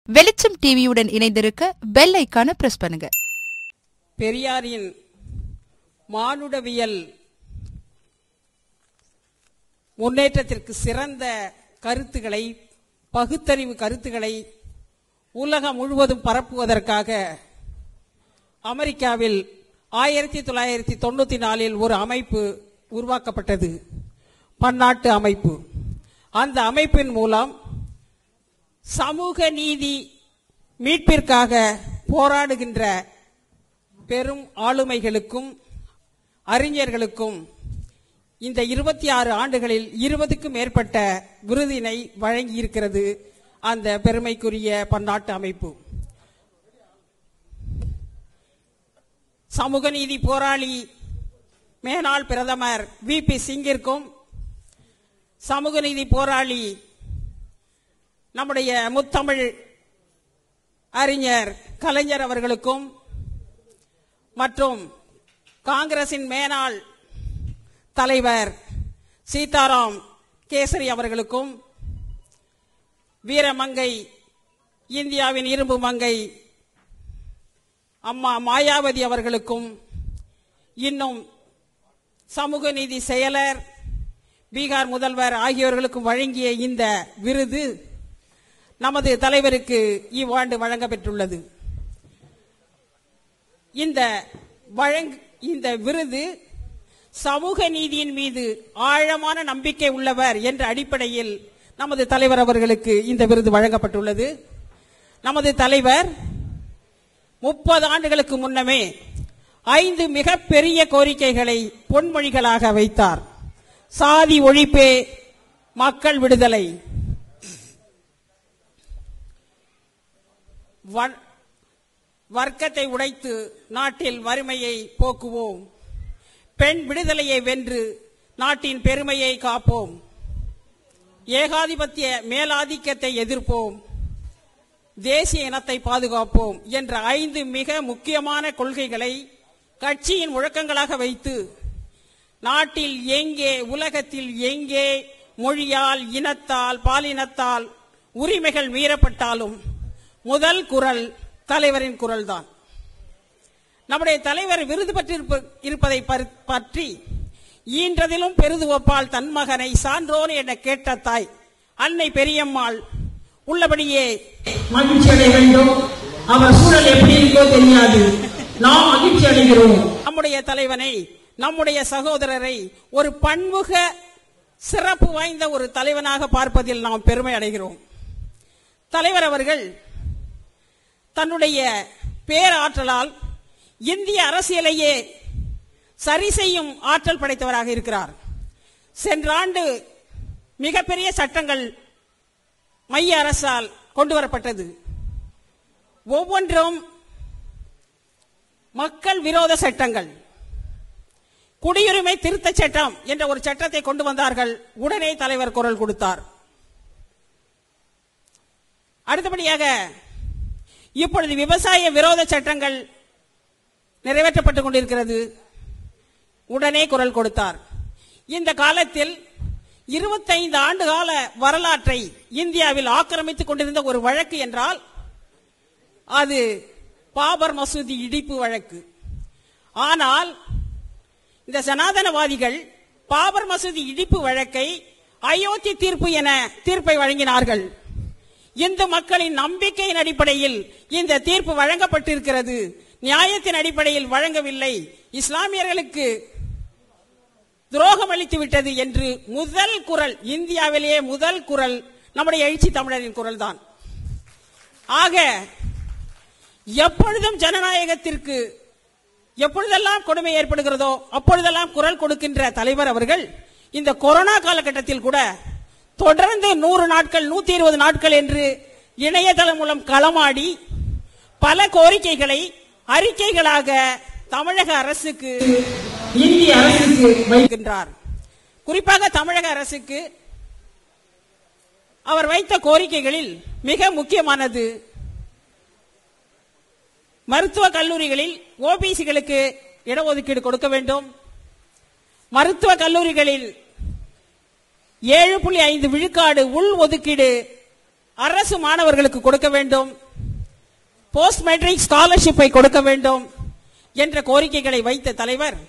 வெளிச்சம் டிவியுடன் இணைந்திருக்க பெல் ஐக்கான பிரஸ் பண்ணுங்க பெரியாரின் மானுடவியல் முன்னேற்றத்திற்கு சிறந்த கருத்துக்களை பகுத்தறிவு கருத்துக்களை உலகம் முழுவதும் பரப்புவதற்காக அமெரிக்காவில் ஆயிரத்தி தொள்ளாயிரத்தி தொண்ணூத்தி நாலில் ஒரு அமைப்பு உருவாக்கப்பட்டது பன்னாட்டு அமைப்பு அந்த அமைப்பின் மூலம் சமூக நீதி மீட்பிற்காக போராடுகின்ற பெரும் ஆளுமைகளுக்கும் அறிஞர்களுக்கும் இந்த இருபத்தி ஆறு ஆண்டுகளில் இருபதுக்கும் மேற்பட்ட விருதினை வழங்கியிருக்கிறது அந்த பெருமைக்குரிய பன்னாட்டு அமைப்பு சமூக நீதி போராளி மேனாள் பிரதமர் வி பி சிங்கிற்கும் சமூக நீதி போராளி நம்முடைய முத்தமிழ் அறிஞர் கலைஞர் அவர்களுக்கும் மற்றும் காங்கிரசின் மேனாள் தலைவர் சீதாராம் கேசரி அவர்களுக்கும் வீரமங்கை இந்தியாவின் இரும்பு மங்கை அம்மா மாயாவதி அவர்களுக்கும் இன்னும் சமூக நீதி செயலர் பீகார் முதல்வர் ஆகியோர்களுக்கும் வழங்கிய இந்த விருது நமது தலைவருக்கு இவ்வாண்டு வழங்கப்பெற்றுள்ளது இந்த வழங் இந்த விருது சமூக நீதியின் மீது ஆழமான நம்பிக்கை உள்ளவர் என்ற அடிப்படையில் நமது தலைவர் அவர்களுக்கு இந்த விருது வழங்கப்பட்டுள்ளது நமது தலைவர் முப்பது ஆண்டுகளுக்கு முன்னமே ஐந்து மிகப்பெரிய கோரிக்கைகளை பொன்மொழிகளாக வைத்தார் சாதி ஒழிப்பே மக்கள் விடுதலை வ- வர்க்கத்தை உடைத்து நாட்டில் வறுமையை போக்குவோம் பெண் விடுதலையை வென்று நாட்டின் பெருமையை காப்போம் ஏகாதிபத்திய மேலாதிக்கத்தை எதிர்ப்போம் தேசிய இனத்தை பாதுகாப்போம் என்ற ஐந்து மிக முக்கியமான கொள்கைகளை கட்சியின் முழக்கங்களாக வைத்து நாட்டில் எங்கே உலகத்தில் எங்கே மொழியால் இனத்தால் பாலினத்தால் உரிமைகள் மீறப்பட்டாலும் முதல் குரல் தலைவரின் குரல்தான் நம்முடைய தலைவர் விருது பெற்றிருப்ப- இருப்பதை பரி- பற்றி ஈன்றதிலும் பெருதுவப்பால் தன் மகனை சான்றோன் என கேட்ட தாய் அன்னை பெரியம்மாள் உள்ளபடியே மகிழ்ச்சி அடைய வேண்டும் அவர் சூழல் எப்படி இருக்கோ தெரியாது நாம் மகிழ்ச்சி அடைகிறோம் நம்முடைய தலைவனை நம்முடைய சகோதரரை ஒரு பன்முக சிறப்பு வாய்ந்த ஒரு தலைவனாக பார்ப்பதில் நாம் பெருமை அடைகிறோம் தலைவர் அவர்கள் தன்னுடைய பேராற்றலால் இந்திய அரசியலையே சரி செய்யும் ஆற்றல் படைத்தவராக இருக்கிறார் சென்ற ஆண்டு மிகப்பெரிய சட்டங்கள் மைய அரசால் கொண்டு வரப்பட்டது ஒவ்வொன்றும் மக்கள் விரோத சட்டங்கள் குடியுரிமை திருத்த சட்டம் என்ற ஒரு சட்டத்தை கொண்டு வந்தார்கள் உடனே தலைவர் குரல் கொடுத்தார் அடுத்தபடியாக இப்பொழுது விவசாய விரோத சட்டங்கள் நிறைவேற்றப்பட்டுக் கொண்டிருக்கிறது உடனே குரல் கொடுத்தார் இந்த காலத்தில் இருபத்தைந்து ஆண்டு கால வரலாற்றை இந்தியாவில் ஆக்கிரமித்துக் கொண்டிருந்த ஒரு வழக்கு என்றால் அது பாபர் மசூதி இடிப்பு வழக்கு ஆனால் இந்த சனாதனவாதிகள் பாபர் மசூதி இடிப்பு வழக்கை அயோத்தி தீர்ப்பு என தீர்ப்பை வழங்கினார்கள் இந்து மக்களின் நம்பிக்கையின் அடிப்படையில் இந்த தீர்ப்பு வழங்கப்பட்டிருக்கிறது நியாயத்தின் அடிப்படையில் வழங்கவில்லை இஸ்லாமியர்களுக்கு துரோகம் அளித்து விட்டது என்று முதல் குரல் இந்தியாவிலேயே முதல் குரல் நம்முடைய எழுச்சி தமிழரின் குரல் தான் ஆக எப்பொழுதும் ஜனநாயகத்திற்கு எப்பொழுதெல்லாம் கொடுமை ஏற்படுகிறதோ அப்பொழுதெல்லாம் குரல் கொடுக்கின்ற தலைவர் அவர்கள் இந்த கொரோனா காலகட்டத்தில் கூட தொடர்ந்து நூறு நாட்கள் நூத்தி இருபது நாட்கள் என்று இணையதளம் மூலம் களமாடி பல கோரிக்கைகளை அறிக்கைகளாக தமிழக அரசுக்கு இந்திய அரசுக்கு வை- வைக்கின்றார் குறிப்பாக தமிழக அரசுக்கு அவர் வைத்த கோரிக்கைகளில் மிக முக்கியமானது மருத்துவ கல்லூரிகளில் ஓபிசிகளுக்கு இடஒதுக்கீடு கொடுக்க வேண்டும் மருத்துவ கல்லூரிகளில் ஏழு புள்ளி ஐந்து விழுக்காடு உள் ஒதுக்கீடு அரசு மாணவர்களுக்கு கொடுக்க வேண்டும் போஸ்ட் மெட்ரிக் ஸ்காலர்ஷிப்பை கொடுக்க வேண்டும் என்ற கோரிக்கைகளை வைத்த தலைவர்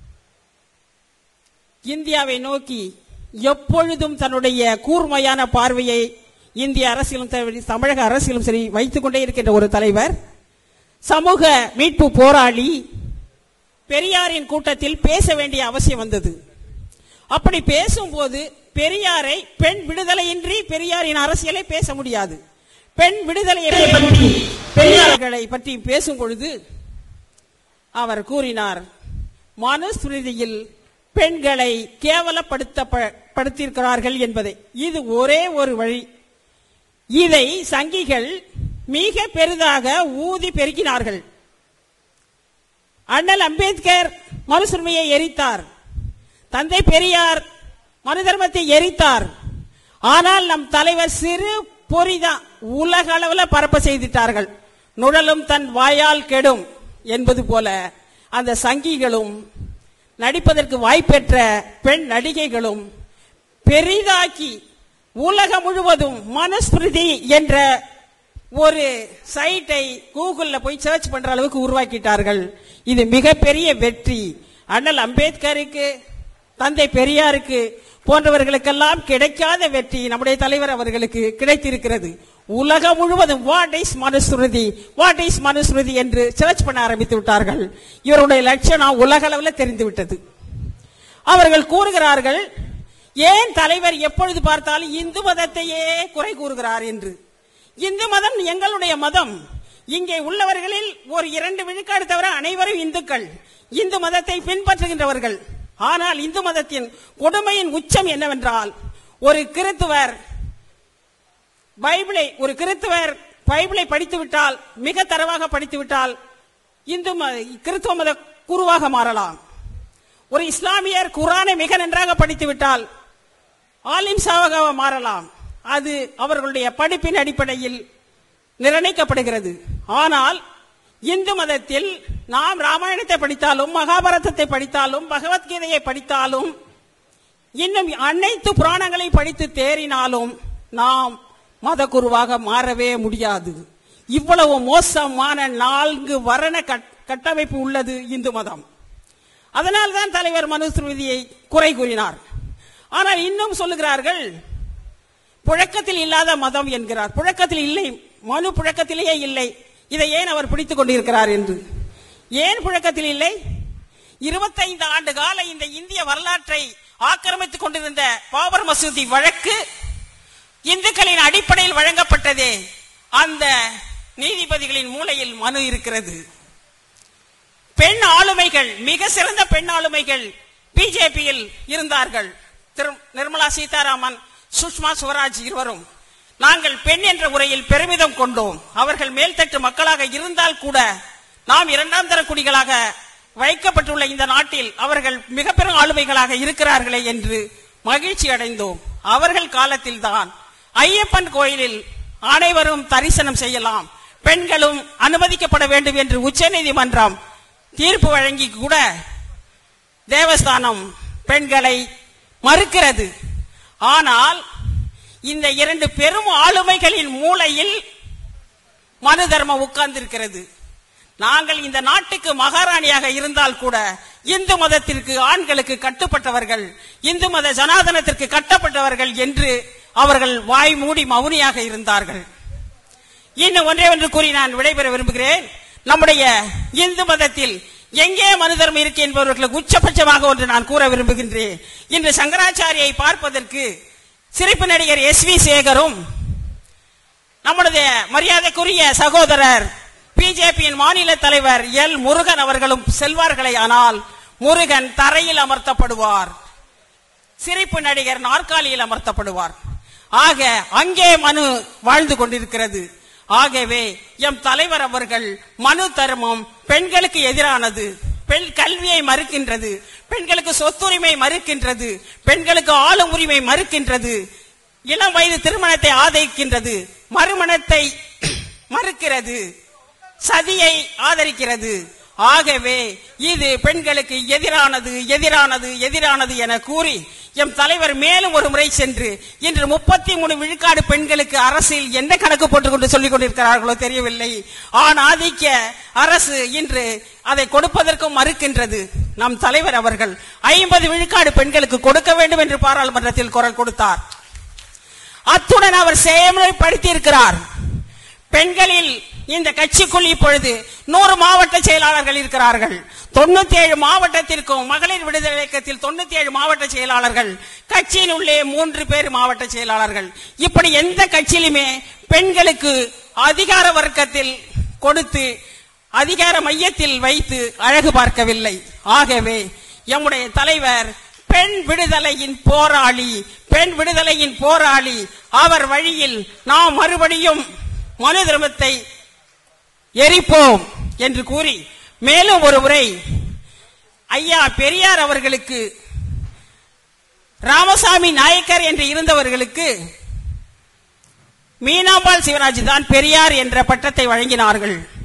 இந்தியாவை நோக்கி எப்பொழுதும் தன்னுடைய கூர்மையான பார்வையை இந்திய அரசியலும் சரி தமிழக அரசியலும் சரி வைத்துக் கொண்டே இருக்கின்ற ஒரு தலைவர் சமூக மீட்பு போராளி பெரியாரின் கூட்டத்தில் பேச வேண்டிய அவசியம் வந்தது அப்படி பேசும்போது பெரியாரை பெண் விடுதலையின்றி பெரியாரின் அரசியலை பேச முடியாது பெண் விடுதலையை பற்றி பெரியார் அவர்களை பற்றி பேசும் பொழுது அவர் கூறினார் மனுஸ்மிருதியில் பெண்களை கேவலப்படுத்த படுத்தியிருக்கிறார்கள் என்பதை இது ஒரே ஒரு வழி இதை சங்கிகள் மிக பெரிதாக ஊதி பெருக்கினார்கள் அண்ணல் அம்பேத்கர் மனுசுரிமையை எரித்தார் தந்தை பெரியார் மனு தர்மத்தை எரித்தார் ஆனால் நம் தலைவர் சிறு பொறிதான் உலக அளவுல பரப்ப செய்துட்டார்கள் நுழலும் தன் வாயால் கெடும் என்பது போல அந்த சங்கிகளும் நடிப்பதற்கு வாய்ப்பெற்ற பெண் நடிகைகளும் பெரிதாக்கி உலகம் முழுவதும் மனுஸ்மிருதி என்ற ஒரு சைட்டை கூகுள்ல போய் சர்ச் பண்ற அளவுக்கு உருவாக்கிட்டார்கள் இது மிகப்பெரிய வெற்றி அண்ணல் அம்பேத்கருக்கு தந்தை பெரியாருக்கு போன்றவர்களுக்கெல்லாம் கிடைக்காத வெற்றி நம்முடைய தலைவர் அவர்களுக்கு கிடைத்திருக்கிறது உலகம் முழுவதும் what is Manusmriti what is Manusmriti என்று சர்ச் பண்ண ஆரம்பித்து விட்டார்கள் இவருடைய லட்சணம் உலக அளவில் தெரிந்து விட்டது அவர்கள் கூறுகிறார்கள் ஏன் தலைவர் எப்பொழுது பார்த்தாலும் இந்து மதத்தையே குறை கூறுகிறார் என்று இந்து மதம் எங்களுடைய மதம் இங்கே உள்ளவர்களில் ஒரு இரண்டு விழுக்காடு தவிர அனைவரும் இந்துக்கள் இந்து மதத்தை பின்பற்றுகின்றவர்கள் ஆனால் இந்து மதத்தின் கொடுமையின் உச்சம் என்னவென்றால் ஒரு கிறித்துவர் பைபிளை ஒரு கிறித்துவர் பைபிளை படித்து விட்டால் மிக தரவாக படித்து விட்டால் இந்து ம- கிறித்துவ மத குருவாக மாறலாம் ஒரு இஸ்லாமியர் குரானை மிக நன்றாக படித்து விட்டால் ஆலிம் சாவகாக மாறலாம் அது அவர்களுடைய படிப்பின் அடிப்படையில் நிர்ணயிக்கப்படுகிறது ஆனால் இந்து மதத்தில் நாம் ராமாயணத்தை படித்தாலும் மகாபாரதத்தை படித்தாலும் பகவத்கீதையை படித்தாலும் இன்னும் அனைத்து புராணங்களை படித்து தேறினாலும் நாம் மதகுருவாக மாறவே முடியாது இவ்வளவு மோசமான நான்கு வரண கட்- கட்டமைப்பு உள்ளது இந்து மதம் அதனால்தான் தலைவர் மனுஸ்மிருதியை குறை கூறினார் ஆனால் இன்னும் சொல்லுகிறார்கள் புழக்கத்தில் இல்லாத மதம் என்கிறார் புழக்கத்தில் இல்லை மனு புழக்கத்திலேயே இல்லை இதை ஏன் அவர் பிடித்துக் கொண்டிருக்கிறார் என்று ஏன் புழக்கத்தில் இல்லை இருபத்தைந்து ஆண்டு கால இந்த இந்திய வரலாற்றை ஆக்கிரமித்துக் கொண்டிருந்த பாபர் மசூதி வழக்கு இந்துக்களின் அடிப்படையில் வழங்கப்பட்டதே அந்த நீதிபதிகளின் மூலையில் மனு இருக்கிறது பெண் ஆளுமைகள் மிக சிறந்த பெண் ஆளுமைகள் பிஜேபியில் இருந்தார்கள் திரு நிர்மலா சீதாராமன் சுஷ்மா சுவராஜ் இருவரும் நாங்கள் பெண் என்ற உரையில் பெருமிதம் கொண்டோம் அவர்கள் மேல்தட்டு மக்களாக இருந்தால் கூட நாம் இரண்டாம் தர குடிகளாக வைக்கப்பட்டுள்ள இந்த நாட்டில் அவர்கள் மிக பெரும் ஆளுமைகளாக இருக்கிறார்களே என்று மகிழ்ச்சி அடைந்தோம் அவர்கள் காலத்தில்தான் ஐயப்பன் கோயிலில் அனைவரும் தரிசனம் செய்யலாம் பெண்களும் அனுமதிக்கப்பட வேண்டும் என்று உச்சநீதிமன்றம் தீர்ப்பு வழங்கி கூட தேவஸ்தானம் பெண்களை மறுக்கிறது ஆனால் இந்த இரண்டு பெரும் ஆளுமைகளின் மூளையில் மனு தர்மம் உட்கார்ந்திருக்கிறது நாங்கள் இந்த நாட்டுக்கு மகாராணியாக இருந்தால் கூட இந்து மதத்திற்கு ஆண்களுக்கு கட்டுப்பட்டவர்கள் இந்து மத ஜனாதனத்திற்கு கட்டப்பட்டவர்கள் என்று அவர்கள் வாய் மூடி மௌனியாக இருந்தார்கள் இன்னும் ஒன்றே ஒன்று கூறி நான் விடைபெற விரும்புகிறேன் நம்முடைய இந்து மதத்தில் எங்கே மனுதர்மம் இருக்கு என்பவர்களுக்கு உச்சபட்சமாக ஒன்று நான் கூற விரும்புகின்றேன் இன்று சங்கராச்சாரியை பார்ப்பதற்கு சிரிப்பு நடிகர் எஸ் வி சேகரும் நம்முடைய மரியாதைக்குரிய சகோதரர் பிஜேபியின் மாநில தலைவர் எல் முருகன் அவர்களும் செல்வார்களே ஆனால் முருகன் தரையில் அமர்த்தப்படுவார் சிரிப்பு நடிகர் நாற்காலியில் அமர்த்தப்படுவார் ஆக அங்கே மனு வாழ்ந்து கொண்டிருக்கிறது ஆகவே எம் தலைவர் அவர்கள் மனு தர்மம் பெண்களுக்கு எதிரானது பெண் கல்வியை மறுக்கின்றது பெண்களுக்கு சொத்துரிமை மறுக்கின்றது பெண்களுக்கு ஆளும் உரிமை மறுக்கின்றது இளம் வயது திருமணத்தை ஆதரிக்கின்றது மறுமணத்தை மறுக்கிறது சதியை ஆதரிக்கிறது ஆகவே இது பெண்களுக்கு எதிரானது எதிரானது எதிரானது என கூறி எம் தலைவர் மேலும் ஒரு முறை சென்று இன்று முப்பத்தி மூணு விழுக்காடு பெண்களுக்கு அரசில் என்ன கணக்கு போட்டுக் கொண்டு சொல்லிக் கொண்டிருக்கிறார்களோ தெரியவில்லை ஆண் ஆதிக்க அரசு இன்று அதை கொடுப்பதற்கும் மறுக்கின்றது நம் தலைவர் அவர்கள் ஐம்பது விழுக்காடு பெண்களுக்கு கொடுக்க வேண்டும் என்று பாராளுமன்றத்தில் குரல் கொடுத்தார் அத்துடன் அவர் செயல்முறைப்படுத்தி இருக்கிறார் பெண்களில் இந்த கட்சிக்குள் இப்பொழுது நூறு மாவட்ட செயலாளர்கள் இருக்கிறார்கள் தொண்ணூத்தி ஏழு மாவட்டத்திற்கும் மகளிர் விடுதலை இயக்கத்தில் தொண்ணூத்தி ஏழு மாவட்ட செயலாளர்கள் கட்சியின் உள்ளே மூன்று பேர் மாவட்ட செயலாளர்கள் இப்படி எந்த கட்சியிலுமே பெண்களுக்கு அதிகார வர்க்கத்தில் கொடுத்து அதிகார மையத்தில் வைத்து அழகு பார்க்கவில்லை ஆகவே எம்முடைய தலைவர் பெண் விடுதலையின் போராளி பெண் விடுதலையின் போராளி அவர் வழியில் நாம் மறுபடியும் மனு தர்மத்தை எரிப்போம் என்று கூறி மேலும் ஒரு முறை ஐயா பெரியார் அவர்களுக்கு ராமசாமி நாயக்கர் என்று இருந்தவர்களுக்கு மீனாம்பாள் சிவராஜ் தான் பெரியார் என்ற பட்டத்தை வழங்கினார்கள்